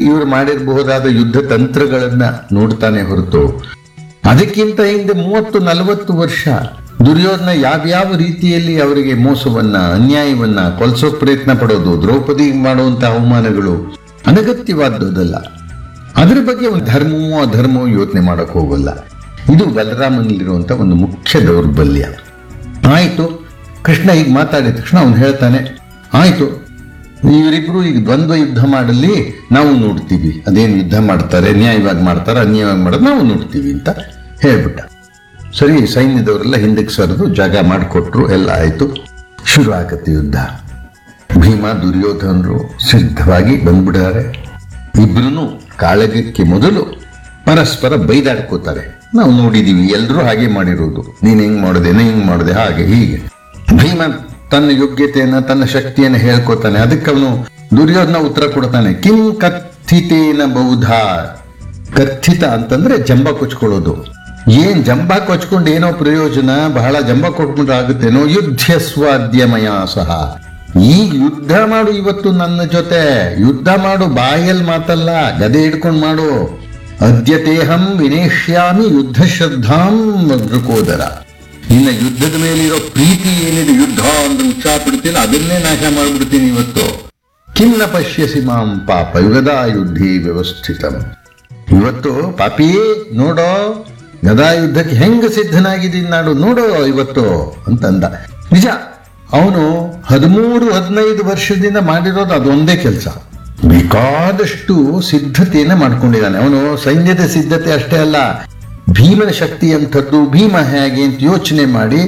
ಇವರು ಮಾಡಿರಬಹುದಾದ ಯುದ್ಧ ತಂತ್ರಗಳನ್ನ ನೋಡ್ತಾನೆ ಹೊರತು ಅದಕ್ಕಿಂತ ಹಿಂದೆ ಮೂವತ್ತು ನಲವತ್ತು ವರ್ಷ ದುರ್ಯೋಧನ ಯಾವ್ಯಾವ ರೀತಿಯಲ್ಲಿ ಅವರಿಗೆ ಮೋಸವನ್ನ ಅನ್ಯಾಯವನ್ನ ಕೊಲ್ಸೋ ಪ್ರಯತ್ನ ಪಡೋದು ದ್ರೌಪದಿ ಮಾಡುವಂತ ಅವಮಾನಗಳು ಅನಗತ್ಯವಾದದ್ದಲ್ಲ ಅದ್ರ ಬಗ್ಗೆ ಒಂದು ಧರ್ಮವೋ ಅಧರ್ಮವೋ ಯೋಚನೆ ಮಾಡಕ್ ಹೋಗಲ್ಲ ಇದು ಬಲರಾಮನಲ್ಲಿರುವಂತ ಒಂದು ಮುಖ್ಯ ದೌರ್ಬಲ್ಯ ಆಯ್ತು ಕೃಷ್ಣ ಈಗ ಮಾತಾಡಿದ ತಕ್ಷಣ ಅವನು ಹೇಳ್ತಾನೆ ಆಯ್ತು ಇವರಿಬ್ರು ಈಗ ದ್ವಂದ್ವ ಯುದ್ಧ ಮಾಡಲಿ ನಾವು ನೋಡ್ತೀವಿ ಅದೇನು ಯುದ್ಧ ಮಾಡ್ತಾರೆ ನ್ಯಾಯವಾಗಿ ಮಾಡ್ತಾರೆ ಅನ್ಯಾಯವಾಗಿ ಮಾಡೋದು ನಾವು ನೋಡ್ತೀವಿ ಅಂತ ಹೇಳ್ಬಿಟ್ಟ ಸರಿ ಸೈನ್ಯದವರೆಲ್ಲ ಹಿಂದಕ್ಕೆ ಸರಿದು ಜಾಗ ಮಾಡಿಕೊಟ್ರು ಎಲ್ಲ ಆಯ್ತು ಶುರು ಆಗತ್ತೆ ಯುದ್ಧ ಭೀಮ ದುರ್ಯೋಧನರು ಸಿದ್ಧವಾಗಿ ಬಂದ್ಬಿಡ್ತಾರೆ ಇಬ್ರು ಕಾಳಗಕ್ಕೆ ಮೊದಲು ಪರಸ್ಪರ ಬೈದಾಡ್ಕೋತಾರೆ ನಾವು ನೋಡಿದೀವಿ ಎಲ್ಲರೂ ಹಾಗೆ ಮಾಡಿರೋದು ನೀನ್ ಹೆಂಗ್ ಮಾಡಿದೆ ನೀನ್ ಹಿಂಗ್ ಮಾಡಿದೆ ಹಾಗೆ ಹೀಗೆ ಭೀಮ ತನ್ನ ಯೋಗ್ಯತೆಯನ್ನ ತನ್ನ ಶಕ್ತಿಯನ್ನ ಹೇಳ್ಕೊತಾನೆ ಅದಕ್ಕೆ ಅವನು ದುರ್ಯೋಧನ ಉತ್ತರ ಕೊಡ್ತಾನೆ ಕಿಂ ಕಥಿತೇನ ಬೌಧ ಕಥಿತ ಅಂತಂದ್ರೆ ಜಂಬ ಕೊಚ್ಕೊಳ್ಳೋದು ಏನ್ ಜಂಬ ಕೊಚ್ಕೊಂಡು ಏನೋ ಪ್ರಯೋಜನ ಬಹಳ ಜಂಬ ಕೊಟ್ಕೊಂಡ್ರೆ ಆಗುತ್ತೇನೋ ಯುದ್ಧ ಸ್ವಾದ್ಯಮಯ ಸಹ ಈಗ ಯುದ್ಧ ಮಾಡು ಇವತ್ತು ನನ್ನ ಜೊತೆ ಯುದ್ಧ ಮಾಡು ಬಾಯಲ್ಲಿ ಮಾತಲ್ಲ ಗದೆ ಹಿಡ್ಕೊಂಡು ಮಾಡು ಅದ್ಯತೇಹಂ ವಿನೇಶ್ಯಾಮಿ ಯುದ್ಧ ಶ್ರದ್ಧಾಂ ಮೃಕೋದರ ನಿನ್ನ ಯುದ್ಧದ ಮೇಲಿರೋ ಪ್ರೀತಿ ಏನಿದೆ ಯುದ್ಧ ಅಂದ್ರೆ ಉತ್ಸಾಹ ಪಡ್ತೀನಿ ಅದನ್ನೇ ನಾಶ ಮಾಡ್ಬಿಡ್ತೀನಿ ಇವತ್ತು ಕಿನ್ನ ಪಶ್ಯಸಿ ಮಾಂ ಪಾಪ ಯುಗದ ಯುದ್ಧಿ ವ್ಯವಸ್ಥಿತಂ ಇವತ್ತು ಪಾಪಿಯೇ ನೋಡೋ ಗದಾ ಯುದ್ಧಕ್ಕೆ ಹೆಂಗ ಸಿದ್ಧನಾಗಿದ್ದೀನಿ ನಾಡು ನೋಡೋ ಇವತ್ತು ಅಂತಂದ ನಿಜ ಅವನು ಹದಿಮೂರು ಹದಿನೈದು ವರ್ಷದಿಂದ ಮಾಡಿರೋದು ಅದೊಂದೇ ಕೆಲಸ ಬೇಕಾದಷ್ಟು ಸಿದ್ಧತೆಯನ್ನ ಮಾಡ್ಕೊಂಡಿದ್ದಾನೆ ಅವನು ಸೈನ್ಯದ ಸಿದ್ಧತೆ ಅಷ್ಟೇ ಅಲ್ಲ ಭೀಮನ ಶಕ್ತಿ ಅಂಥದ್ದು ಭೀಮ ಹೇಗೆ ಅಂತ ಯೋಚನೆ ಮಾಡಿ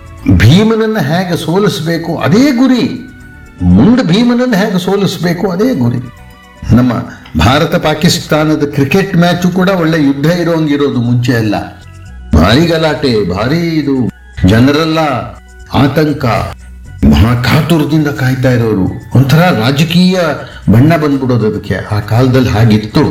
ಭೀಮನನ್ನ ಹೇಗೆ ಸೋಲಿಸಬೇಕು ಅದೇ ಗುರಿ ಮುಂದೆ ಭೀಮನನ್ನ ಹೇಗೆ ಸೋಲಿಸಬೇಕು ಅದೇ ಗುರಿ ನಮ್ಮ ಭಾರತ ಪಾಕಿಸ್ತಾನದ ಕ್ರಿಕೆಟ್ ಮ್ಯಾಚು ಕೂಡ ಒಳ್ಳೆ ಯುದ್ಧ ಇರೋಂಗಿರೋದು ಮುಂಚೆ ಎಲ್ಲ ಭಾರಿ ಗಲಾಟೆ ಭಾರಿ ಇದು ಜನರೆಲ್ಲ ಆತಂಕ ಮಹಾ ಕಾತುರದಿಂದ ಕಾಯ್ತಾ ಇರೋರು ಒಂಥರ ರಾಜಕೀಯ ಬಣ್ಣ ಬಂದ್ಬಿಡೋದು ಅದಕ್ಕೆ ಆ ಕಾಲದಲ್ಲಿ ಹಾಗಿತ್ತು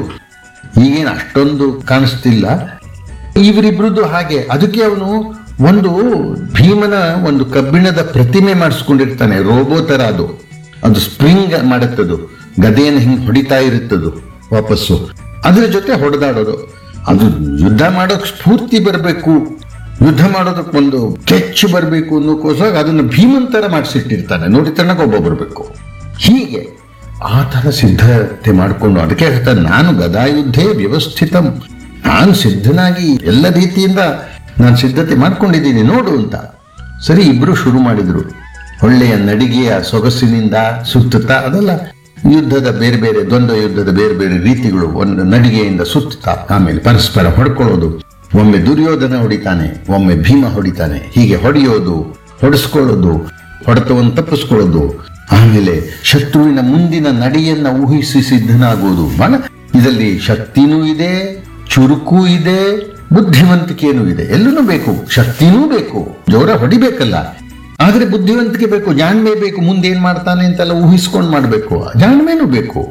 ಈಗೇನು ಅಷ್ಟೊಂದು ಕಾಣಿಸ್ತಿಲ್ಲ ಇವರಿಬ್ರದ್ದು ಹಾಗೆ ಅದಕ್ಕೆ ಅವನು ಒಂದು ಭೀಮನ ಒಂದು ಕಬ್ಬಿಣದ ಪ್ರತಿಮೆ ಮಾಡಿಸ್ಕೊಂಡಿರ್ತಾನೆ ರೋಬೋ ತರ ಅದು ಅದು ಸ್ಪ್ರಿಂಗ್ ಮಾಡುತ್ತದು ಗದೆಯನ್ನು ಹಿಂಗೆ ಹೊಡಿತಾ ಇರುತ್ತದು ವಾಪಸ್ಸು ಅದ್ರ ಜೊತೆ ಹೊಡೆದಾಡೋದು ಅದು ಯುದ್ಧ ಮಾಡೋಕ್ ಸ್ಫೂರ್ತಿ ಬರಬೇಕು ಯುದ್ಧ ಮಾಡೋದಕ್ಕೆ ಒಂದು ಕೆಚ್ಚು ಬರಬೇಕು ಅನ್ನೋಕ್ಕೋಸ್ಕರ ಅದನ್ನು ಭೀಮನ್ ತರ ಮಾಡಿಸಿಟ್ಟಿರ್ತಾನೆ ನೋಡಿ ತನಕ ಒಬ್ಬ ಬರಬೇಕು ಹೀಗೆ ಆ ಥರ ಸಿದ್ಧತೆ ಮಾಡಿಕೊಂಡು ಅದಕ್ಕೆ ಹೇಳ್ತಾನೆ ನಾನು ಗದಾಯುದ್ಧೇ ವ್ಯವಸ್ಥಿತಂ ನಾನು ಸಿದ್ಧನಾಗಿ ಎಲ್ಲ ರೀತಿಯಿಂದ ನಾನು ಸಿದ್ಧತೆ ಮಾಡ್ಕೊಂಡಿದ್ದೀನಿ ನೋಡು ಅಂತ ಸರಿ ಇಬ್ರು ಶುರು ಮಾಡಿದ್ರು ಒಳ್ಳೆಯ ನಡಿಗೆಯ ಸೊಗಸಿನಿಂದ ಸುತ್ತುತ್ತಾ ಅದೆಲ್ಲ ಯುದ್ಧದ ಬೇರೆ ಬೇರೆ ದ್ವಂದ್ವ ಯುದ್ಧದ ಬೇರೆ ಬೇರೆ ರೀತಿಗಳು ಒಂದು ನಡಿಗೆಯಿಂದ ಸುತ್ತುತ್ತಾ ಆಮೇಲೆ ಪರಸ್ಪರ ಹೊಡ್ಕೊಳ್ಳೋದು ಒಮ್ಮೆ ದುರ್ಯೋಧನ ಹೊಡಿತಾನೆ ಒಮ್ಮೆ ಭೀಮ ಹೊಡಿತಾನೆ ಹೀಗೆ ಹೊಡೆಯೋದು ಹೊಡೆಸ್ಕೊಳ್ಳೋದು ಹೊಡೆತವನ್ನು ತಪ್ಪಿಸ್ಕೊಳ್ಳೋದು ಆಮೇಲೆ ಶತ್ರುವಿನ ಮುಂದಿನ ನಡೆಯನ್ನ ಊಹಿಸಿ ಸಿದ್ಧನಾಗುವುದು ಬಹಳ ಇದರಲ್ಲಿ ಶಕ್ತಿನೂ ಇದೆ ಚುರುಕು ಇದೆ ಬುದ್ಧಿವಂತಿಕೆಯೂ ಇದೆ ಎಲ್ಲನೂ ಬೇಕು ಶಕ್ತಿನೂ ಬೇಕು ಜೋರ ಹೊಡಿಬೇಕಲ್ಲ ಆದ್ರೆ ಬುದ್ಧಿವಂತಿಕೆ ಬೇಕು ಜಾಣ್ಮೆ ಬೇಕು ಮುಂದೆ ಏನ್ ಮಾಡ್ತಾನೆ ಅಂತೆಲ್ಲ ಊಹಿಸ್ಕೊಂಡು ಮಾಡಬೇಕು ಜಾಣ್ಮೆನೂ ಬೇಕು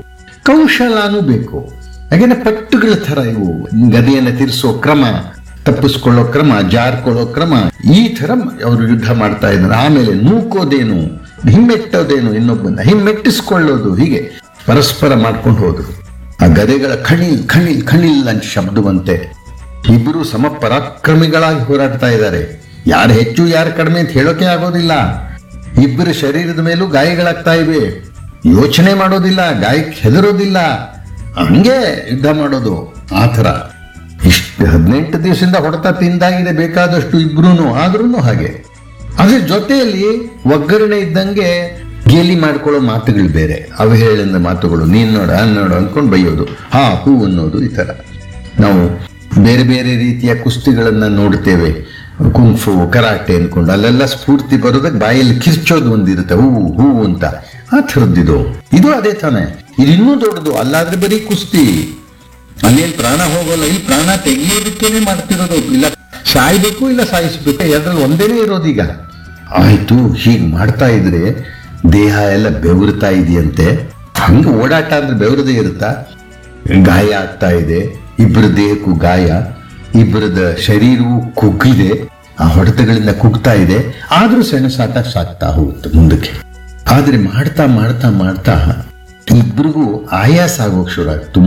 ಕೌಶಲನೂ ಬೇಕು ಹಾಗೇನೆ ಪಟ್ಟುಗಳ ತರ ಇವು ಗದೆಯನ್ನು ತಿರ್ಸೋ ಕ್ರಮ ತಪ್ಪಿಸ್ಕೊಳ್ಳೋ ಕ್ರಮ ಜಾರ್ಕೊಳ್ಳೋ ಕ್ರಮ ಈ ತರ ಅವರು ಯುದ್ಧ ಮಾಡ್ತಾ ಇದ್ದಾರೆ ಆಮೇಲೆ ನೂಕೋದೇನು ಹಿಮ್ಮೆಟ್ಟೋದೇನು ಇನ್ನೊಬ್ಬನ ಹಿಮ್ಮೆಟ್ಟಿಸ್ಕೊಳ್ಳೋದು ಹೀಗೆ ಪರಸ್ಪರ ಮಾಡ್ಕೊಂಡು ಹೋದ್ರು ಆ ಗದೆಗಳ ಖಣಿಲ್ ಖಣಿಲ್ ಖಣಿಲ್ ಅಂತ ಶಬ್ದವಂತೆ ಇಬ್ಬರು ಸಮ ಪರಾಕ್ರಮಿಗಳಾಗಿ ಹೋರಾಡ್ತಾ ಇದ್ದಾರೆ ಯಾರು ಹೆಚ್ಚು ಯಾರು ಕಡಿಮೆ ಅಂತ ಹೇಳೋಕೆ ಆಗೋದಿಲ್ಲ ಇಬ್ಬರ ಶರೀರದ ಮೇಲೂ ಗಾಯಗಳಾಗ್ತಾ ಇವೆ ಯೋಚನೆ ಮಾಡೋದಿಲ್ಲ ಗಾಯಕ್ಕೆ ಹೆದರೋದಿಲ್ಲ ಹಂಗೆ ಯುದ್ಧ ಮಾಡೋದು ಆ ಥರ ಇಷ್ಟು ಹದಿನೆಂಟು ದಿವಸದಿಂದ ಹೊಡೆತ ತಿಂದಾಗಿದೆ ಬೇಕಾದಷ್ಟು ಇಬ್ರು ಆದ್ರೂ ಹಾಗೆ ಅದ್ರ ಜೊತೆಯಲ್ಲಿ ಒಗ್ಗರಣೆ ಇದ್ದಂಗೆ ಗೇಲಿ ಮಾಡ್ಕೊಳ್ಳೋ ಮಾತುಗಳು ಬೇರೆ ಅವಹೇಳನ ಮಾತುಗಳು ನೀನ್ ನೋಡ ಅನ್ ನೋಡು ಅನ್ಕೊಂಡು ಬೈಯೋದು ಹಾ ಹೂ ಅನ್ನೋದು ಈ ತರ ನಾವು ಬೇರೆ ಬೇರೆ ರೀತಿಯ ಕುಸ್ತಿಗಳನ್ನ ನೋಡ್ತೇವೆ ಕುಂಫು ಕರಾಟೆ ಅನ್ಕೊಂಡು ಅಲ್ಲೆಲ್ಲ ಸ್ಫೂರ್ತಿ ಬರೋದಕ್ಕೆ ಬಾಯಲ್ಲಿ ಕಿರ್ಚೋದು ಒಂದಿರುತ್ತೆ ಹೂ ಹೂ ಅಂತ ಆ ಥರದ್ದಿದು ಇದು ಅದೇ ತಾನೆ ಇದು ಇನ್ನೂ ದೊಡ್ಡದು ಅಲ್ಲಾದ್ರೆ ಬರೀ ಕುಸ್ತಿ ಅಲ್ಲೇನ್ ಪ್ರಾಣ ಹೋಗೋಲ್ಲ ಇಲ್ಲಿ ಪ್ರಾಣ ತೆಗೆಯೋದಕ್ಕೇನೆ ಮಾಡ್ತಿರೋದು ಇಲ್ಲ ಸಾಯ್ಬೇಕು ಇಲ್ಲ ಸಾಯಿಸ್ಬೇಕು ಎರಡರಲ್ಲಿ ಒಂದೇನೇ ಇರೋದೀಗ ಆಯ್ತು ಹೀಗ್ ಮಾಡ್ತಾ ಇದ್ರೆ ದೇಹ ಎಲ್ಲ ಬೆವರ್ತಾ ಇದೆಯಂತೆ ಹಂಗ ಓಡಾಟ ಅಂದ್ರೆ ಬೆವರದೇ ಇರುತ್ತಾ ಗಾಯ ಆಗ್ತಾ ಇದೆ ಇಬ್ಬರ ದೇಹಕ್ಕೂ ಗಾಯ ಇಬ್ಬರದ ಶರೀರವು ಕುಗ್ಗಿದೆ ಆ ಹೊಡೆತಗಳಿಂದ ಕುಗ್ತಾ ಇದೆ ಆದ್ರೂ ಸೆಣಸಾಟ ಸಾಕ್ತಾ ಹೋಗುತ್ತೆ ಮುಂದಕ್ಕೆ ಆದ್ರೆ ಮಾಡ್ತಾ ಮಾಡ್ತಾ ಮಾಡ್ತಾ ಇಬ್ರಿಗೂ ಆಯಾಸ ಆಗೋಕ್ ಶುರು ಆಗುತ್ತೆ